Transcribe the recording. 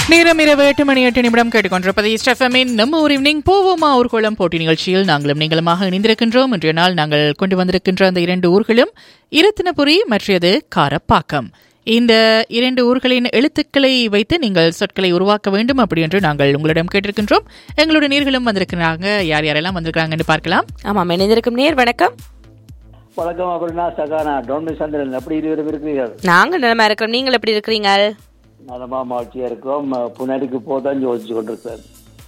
நேரம் இரவு எட்டு மணி எட்டு நிமிடம் கேட்டுக்கொண்டிருப்பது ஸ்டெஃபமின் நம்ம ஒரு ஈவினிங் போவோமா ஊர்கோளம் போட்டி நிகழ்ச்சியில் நாங்களும் நீங்களுமாக இணைந்திருக்கின்றோம் இன்றைய நாள் நாங்கள் கொண்டு வந்திருக்கின்ற அந்த இரண்டு ஊர்களும் இரத்தினபுரி மற்றது காரப்பாக்கம் இந்த இரண்டு ஊர்களின் எழுத்துக்களை வைத்து நீங்கள் சொற்களை உருவாக்க வேண்டும் அப்படி என்று நாங்கள் உங்களிடம் கேட்டிருக்கின்றோம் எங்களுடைய நீர்களும் வந்திருக்கிறாங்க யார் யாரெல்லாம் வந்திருக்கிறாங்கன்னு பார்க்கலாம் ஆமாம் இணைந்திருக்கும் நேர் வணக்கம் வணக்கம் அப்படின்னா சகானா டொன்னு சந்திரன் எப்படி இருவரும் இருக்கிறீர்கள் நாங்க நிலமா இருக்கிறோம் நீங்கள் எப்படி இருக்கிறீங்க நலமா மகிழ்ச்சியா இருக்கோம் புனடிக்கு போதான் யோசிச்சு கொண்டிருக்கேன்